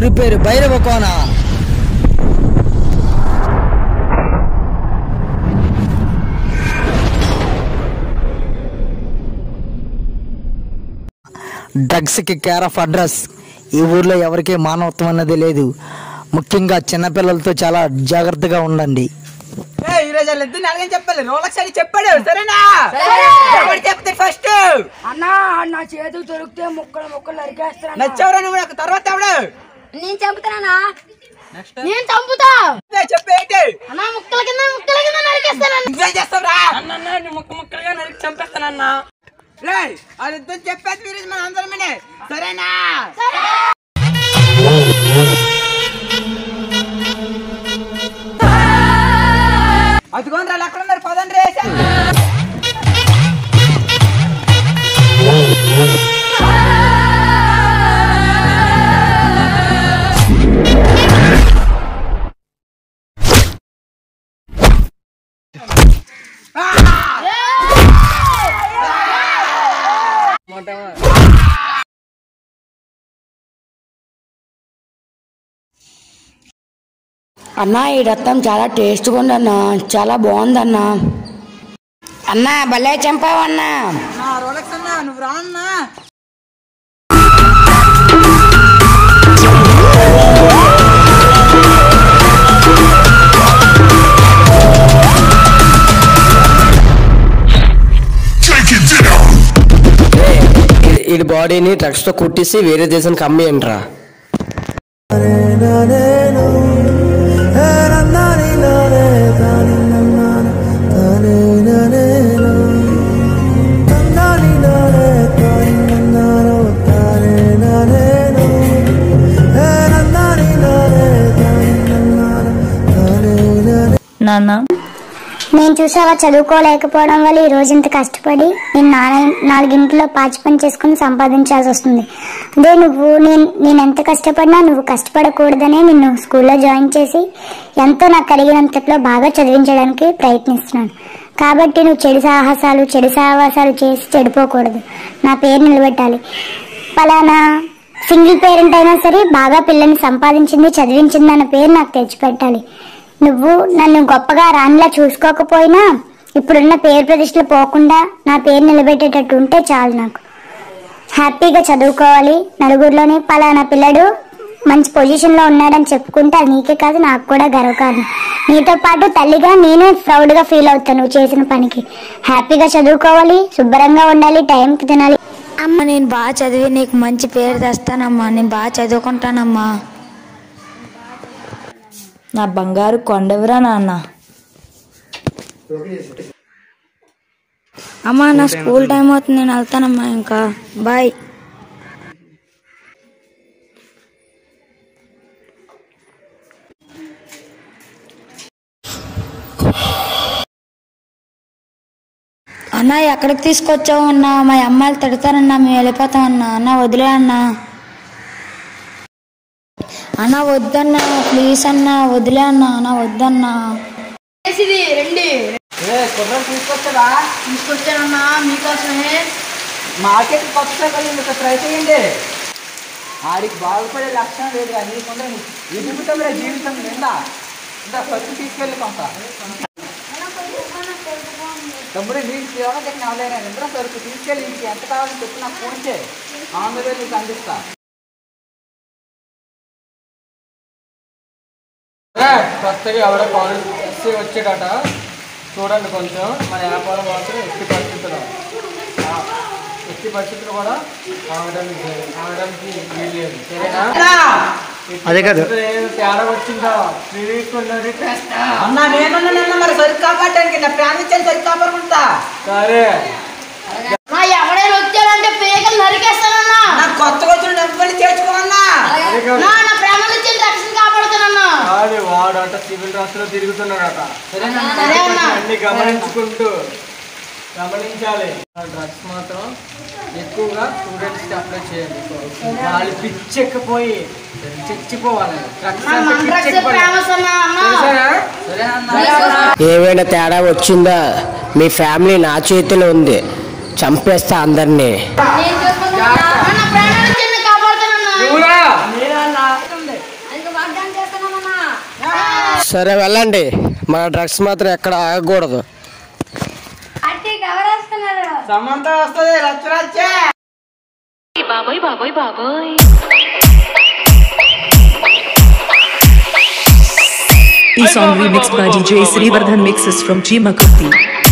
ఊరి పేరు భైరవ కోన డ్రగ్స్కి కేర్ ఆఫ్ అడ్రస్ ఈ ఊర్లో ఎవరికీ మానవత్వం అన్నది లేదు ముఖ్యంగా చిన్నపిల్లలతో చాలా జాగ్రత్తగా ఉండండి ఈ రోజు వాళ్ళిద్దరు నలగని చెప్పాలి రోలక్స్ అని చెప్పాడు సరేనా ఎవరు చెప్తాడు ఫస్ట్ అన్నా నా చేతులు దొరికితే ముక్కలు ముక్కలు నరికేస్తాను నచ్చవరా నువ్వు నాకు తర్వాత ఎవడు నేను చంపుతానా నేను చంపుతా చెప్పేంటి అన్నా ముక్కల కింద ముక్కల కింద నరికేస్తాను నువ్వేం చేస్తావురా ముక్క ముక్కలుగా నరికి చంపేస్తానన్నా రే వాళ్ళిద్దరు చెప్పేది మీరు మన అందరమనే సరేనా అదిగోండి వాళ్ళు అక్కడ ఉన్నారు పదండి రేసా అన్నా ఈ రక్తం చాలా టేస్ట్గా ఉందన్నా చాలా బాగుందన్నా అన్నా భలే చంపావన్నా నా రోలక్స్ అన్నా నువ్వు రా అన్నా ఈ బాడీని డ్రగ్స్ తో కుట్టేసి వేరే దేశానికి అమ్మేయండిరా నాన్న నేను చూసావా చదువుకోలేకపోవడం వల్ల ఈ రోజు ఇంత కష్టపడి నేను నాలుగు నాలుగింటిలో పాచి పని చేసుకుని సంపాదించాల్సి వస్తుంది అదే నువ్వు నేను నేను ఎంత కష్టపడినా నువ్వు కష్టపడకూడదనే నిన్ను స్కూల్లో జాయిన్ చేసి ఎంతో నాకు కలిగినంతలో బాగా చదివించడానికి ప్రయత్నిస్తున్నాను కాబట్టి నువ్వు చెడు సాహసాలు చెడు సాహసాలు చేసి చెడిపోకూడదు నా పేరు నిలబెట్టాలి పలానా సింగిల్ పేరెంట్ అయినా సరే బాగా పిల్లని సంపాదించింది చదివించింది అన్న పేరు నాకు తెచ్చిపెట్టాలి నువ్వు నన్ను గొప్పగా రానిలా చూసుకోకపోయినా ఇప్పుడున్న పేరు ప్రతిష్టలు పోకుండా నా పేరు నిలబెట్టేటట్టు ఉంటే చాలు నాకు హ్యాపీగా చదువుకోవాలి నలుగురిలోని పలానా పిల్లడు మంచి పొజిషన్లో ఉన్నాడని చెప్పుకుంటే అది నీకే కాదు నాకు కూడా గర్వకారణం నీతో పాటు తల్లిగా నేను ప్రౌడ్గా ఫీల్ అవుతాను నువ్వు చేసిన పనికి హ్యాపీగా చదువుకోవాలి శుభ్రంగా ఉండాలి టైంకి తినాలి అమ్మ నేను బాగా చదివి నీకు మంచి పేరు తెస్తానమ్మా నేను బాగా చదువుకుంటానమ్మా నా బంగారు కొండెవరా నాన్న అమ్మా నా స్కూల్ టైం అవుతుంది నేను వెళ్తానమ్మా ఇంకా బాయ్ అన్న ఎక్కడికి తీసుకొచ్చావు అన్న మా అమ్మాయిలు తిడతారన్నా మేము వెళ్ళిపోతాం అన్న అన్న వదిలే అన్న అన్న వద్దన్నా ప్లీజ్ అన్న వదిలే అన్న అన్న వద్దన్నా ఏ కుర్రం తీసుకొచ్చావా తీసుకొచ్చానన్నా మీకోసమే మార్కెట్ కొత్త కలిగింది ట్రై చేయండి ఆడికి బాగుపడే లక్షణం లేదు కానీ నీకుండా ఎదుగుతాం జీవితం నిందా ఇంత ఖర్చు తీసుకెళ్ళి కొంత తమ్ముడు నీకు సేవ దగ్గర అవలేనా ఇంద్ర సరుకు తీసుకెళ్ళి నీకు ఎంత కావాలని చెప్పి నాకు ఫోన్ చేయి ఆంధ్రలో నీకు అందిస్తా కొత్తగా ఎవడో కాలేజ్ వచ్చాడట చూడండి కొంచెం మన వ్యాపారం మాత్రం ఎట్టి పరిస్థితులు ఆ, ఎట్టి పరిస్థితులు కూడా ఆగడానికి ఆగడానికి వీలు లేదు సరేనా అదే కాదు. ఏం తేడా వచ్చిందో తిరుగుతున్నది అన్న నేనున్నానన్న మరి సరుకు కాపాడడానికి నా ప్రాణం ఇచ్చాను సరుకు కాపాడుకుంటా సరే నా ఎవడైనా వచ్చారంటే పేగలు నరికేస్తానన్నా నాకు కొత్తగా వచ్చిన డబ్బులు చేర్చుకోమన్నా నా నా ప్రాణాలు ఇచ్చిన రక్షణ కాపాడుతానన్నా కాదు వాడట సివిల్ రాష్ట్రంలో తిరుగుతున్నాడట సరే అన్నా. అన్ని గమనించుకుంటూ గమనించాలి డ్రగ్స్ మాత్రం ఎక్కువగా స్టూడెంట్స్ కి అప్లై చేయండి వాళ్ళు పిచ్చెక్కిపోయి చచ్చిపోవాలి డ్రగ్స్ అంటే పిచ్చెక్కిపోయి. ఫేమస్ అన్నా అన్నా సరేనా? ఏమైనా తేడా వచ్చిందా మీ ఫ్యామిలీ నా చేతిలో ఉంది చంపేస్తా అందరినీ నా ప్రాణాలు ఇచ్చిన కాపాడుతానన్నా నువ్వురా నేనన్నా సరే వెళ్ళండి మన డ్రగ్స్ మాత్రం ఎక్కడ ఆగకూడదు సమంత వస్తుంది రచ్చ రచ్చే బాబోయ్ బాబోయ్ బాబోయ్ The song remixed by DJ Srivardhan mixes from Chima Kurti.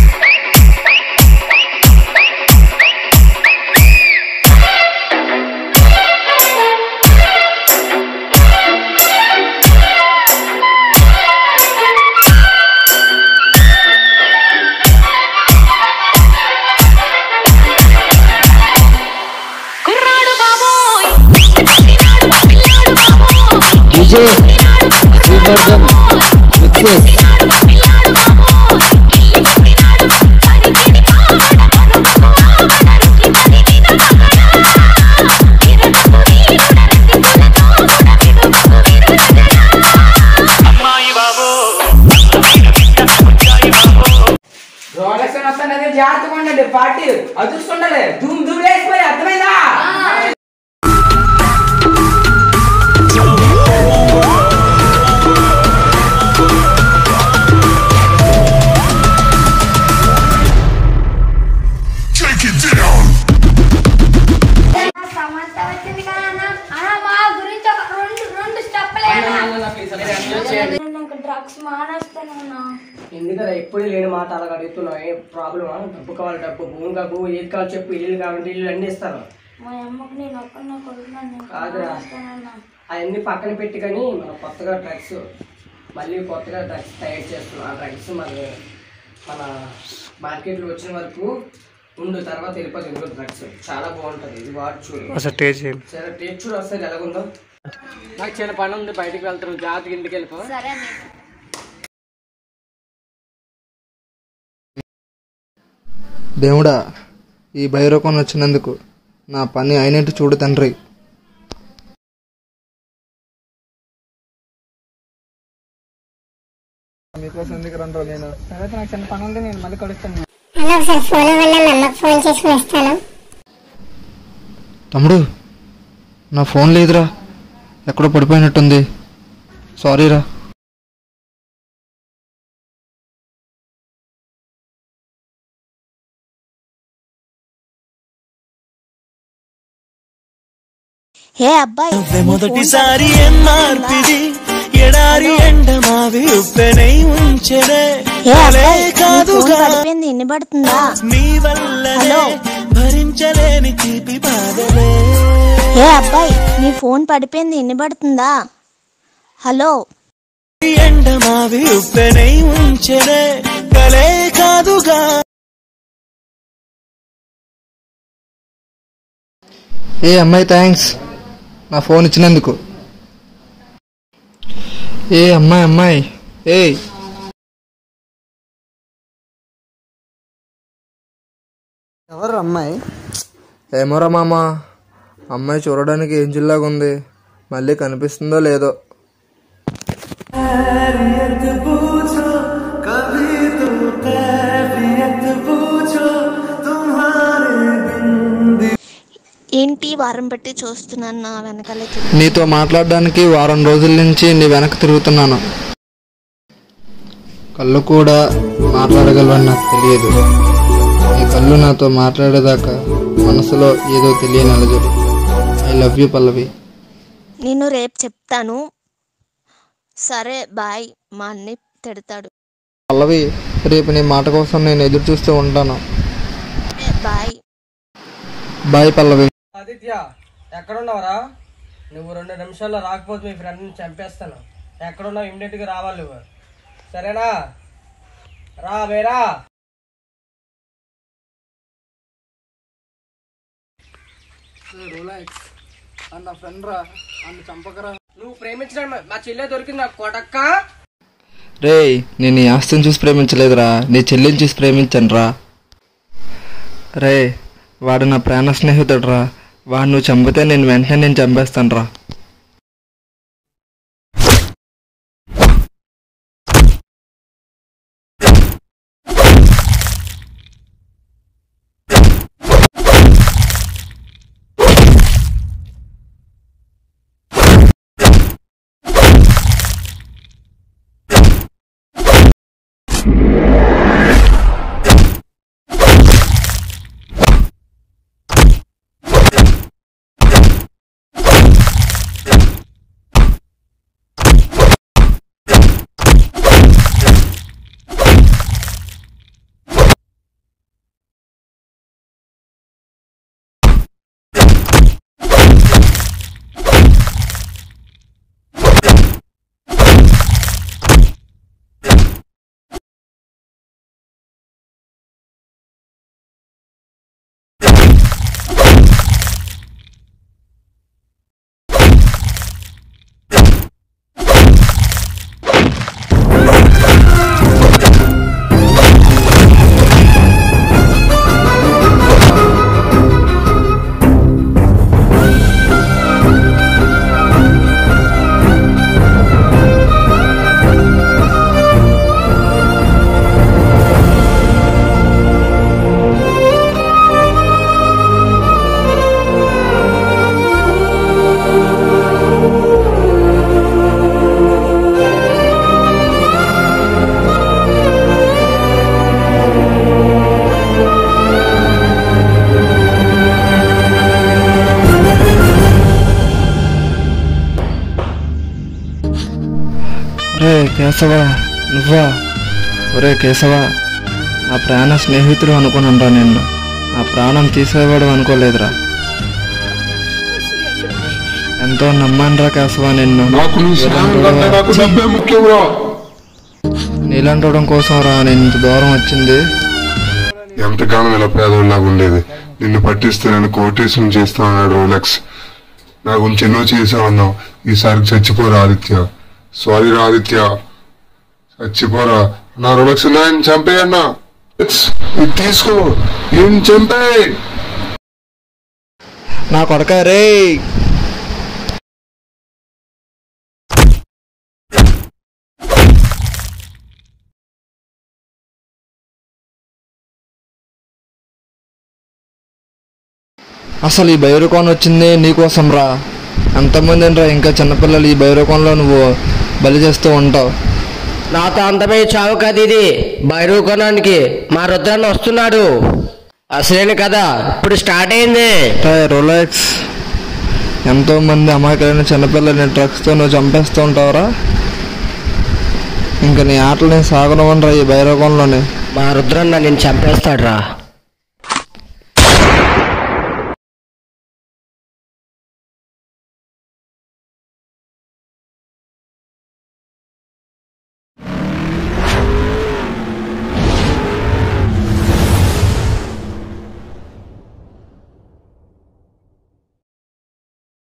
కుర్రాడు బాబోయ్ పిల్లాడు పిల్లాడు బాబోయ్ విజయ్ శ్రీవర్ధన్ మిక్సెస్ పిల్లాడు బాబోయ్ ఇల్లు పుట్టినాడు పరికిడి పావడ పరుపు ఆవడ రుచి పది మీద పగడా తిరుగుతూ వీరుడ రసికులతో కూడా విడుపుకు విరుడగడా రోలక్షన్ వస్తున్నది జాగ్రత్తగా ఉండండి పార్టీ అదుస్తుండాలి ధూమ్ ధూమ్ లేకపోయి అర్థమైందా సమంత వచ్చింది కదా అన్న అన్న మా గురించి ఒక రెండు రెండు స్టెప్పులే నాకు డ్రగ్స్ మానేస్తానన్నా ఎందుకలా ఎప్పుడు లేని మాట అలా అడుగుతున్నావు ఏ ప్రాబ్లమా డబ్బు కావాలి డబ్బు భూమి కాకు ఏది కావాలి చెప్పు ఇల్లు కావాలంటే ఇల్లు అన్నీ ఇస్తాను మా అమ్మకి నేను ఒక్కనే కొడుకున్నాను నేను కాదురా. మానేస్తానన్నా అవన్నీ పక్కన పెట్టి కానీ మనం కొత్తగా డ్రగ్స్ మళ్ళీ కొత్తగా డ్రగ్స్ తయారు చేస్తున్నాం ఆ డ్రగ్స్ మరి మన మార్కెట్లో వచ్చిన వరకు ఉండు తర్వాత వెళ్ళిపోతుంది ఇంకో డ్రగ్స్ చాలా బాగుంటుంది ఇది వాడు చూడు అసలు టేస్ట్ చేయండి సరే టేస్ట్ చూడు వస్తుంది ఎలాగుందో నాకు చిన్న పని ఉంది బయటికి వెళ్తాను జాగ్రత్తగా ఇంటికి వెళ్ళిపో సరే దేవుడా ఈ భైరవకం వచ్చినందుకు నా పని అయినట్టు చూడు తండ్రి మీకోసం ఎందుకు రండ్రో నేను హలో సార్ ఫోన్ వల్ల నమ్మకు ఫోన్ చేసి వస్తాను తమ్ముడు నా ఫోన్ లేదురా ఎక్కడో పడిపోయినట్టుంది సారీరా హే అబ్బాయి మొదటిసారి ఎన్నార్పిది ఎడారి ఎండ మావి ఉప్పెనై ఉంచెనే హే అలే అబ్బాయి నీ ఫోన్ కాదుగా పడిపోయింది వినబడుతుందా నీ వల్లనే భరించలేని తీపి బాధలే హే అబ్బాయి నీ ఫోన్ పడిపోయింది వినబడుతుందా హలో ఎండ మావి ఉప్పెనై ఉంచెనే కలే కాదుగా ఏ అమ్మాయి థ్యాంక్స్ నా ఫోన్ ఇచ్చినందుకు ఏ అమ్మాయి అమ్మాయి ఏ ఎవరు అమ్మాయి ఏమోరా మామ అమ్మాయి చూడడానికి ఏం జిల్లాగా ఉంది మళ్ళీ కనిపిస్తుందో లేదో ఏంటి వారం బట్టి చూస్తున్నాను నా వెనకాలే తిరిగి. నీతో మాట్లాడడానికి వారం రోజుల నుంచి నీ వెనక తిరుగుతున్నాను కళ్ళు కూడా మాట్లాడగలవని నాకు తెలియదు నీ కళ్ళు నాతో మాట్లాడేదాకా మనసులో ఏదో తెలియని అలజడి ఐ లవ్ యూ పల్లవి నేను రేపు చెప్తాను సరే బాయ్ మా అన్ని తిడతాడు పల్లవి రేపు నీ మాట కోసం నేను ఎదురు చూస్తూ ఉంటాను ఏ, బాయ్ బాయ్ పల్లవి ఆదిత్య ఎక్కడున్నావురా నువ్వు రెండు నిమిషాల్లో రాకపోతే మీ ఫ్రెండ్ని చంపేస్తాను ఎక్కడున్నావు ఇమ్మీడియట్గా రావాలి నువ్వు సరేనా రా వేరా నా ఫ్రెండ్ రా అన్ని చంపకరా నువ్వు ప్రేమించిన మా చెల్లె దొరికింది నాకు కొడక్క రే నేను నీ ఆస్తిని చూసి ప్రేమించలేదురా నీ చెల్లిని చూసి ప్రేమించాను రా రే వాడు నా ప్రాణ స్నేహితుడు రా వాడు నువ్వు చంపితే నేను వెంటనే నేను చంపేస్తాను రా కేశవ నువ్వా ఒరే కేశవ నా ప్రాణ స్నేహితుడు అనుకున్నారా నిన్ను నా ప్రాణం తీసేవాడు అనుకోలేదురా ఎంతో నమ్మానురా కేశవ నిన్ను నాకు నీ స్నేహం కంటే నాకు డబ్బే ముఖ్యంరా నీలంటడం కోసం రా నేను ఇంత దూరం వచ్చింది ఎంతకాలం ఇలా పేదోళ్ళలాగా ఉండేది నిన్ను పట్టిస్తే నేను కోటేశం చేస్తా అన్నాడు రోలెక్స్ నా గురించి ఎన్నో చేసావన్నావు ఈసారి చచ్చిపోరా ఆదిత్య సారీ రా ఆదిత్య చచ్చిపోరా నా రోలెక్స్ నేను చంపేయన్నా ఇది తీసుకో ఈయన చంపే నా కొడక రే అసలు ఈ బైరుకోన్ వచ్చింది నీకోసం రా ఎంతమంది రా ఇంకా చిన్నపిల్లలు ఈ బైరుకోన్లో నువ్వు బలి చేస్తూ ఉంటావు నాతో అంతమే చావు కదా ఇది బైరుకోనానికి మా రుద్రాన్ని వస్తున్నాడు అసలేని కదా ఇప్పుడు స్టార్ట్ అయింది రోలెక్స్ ఎంతో మంది అమాయకులైన చిన్నపిల్లల్ని డ్రగ్స్తో నువ్వు చంపేస్తూ ఉంటావురా ఇంకా నీ ఆటలు నేను సాగనవనరా ఈ బైరోగంలోనే మా రుద్రన్న నేను చంపేస్తాడు రా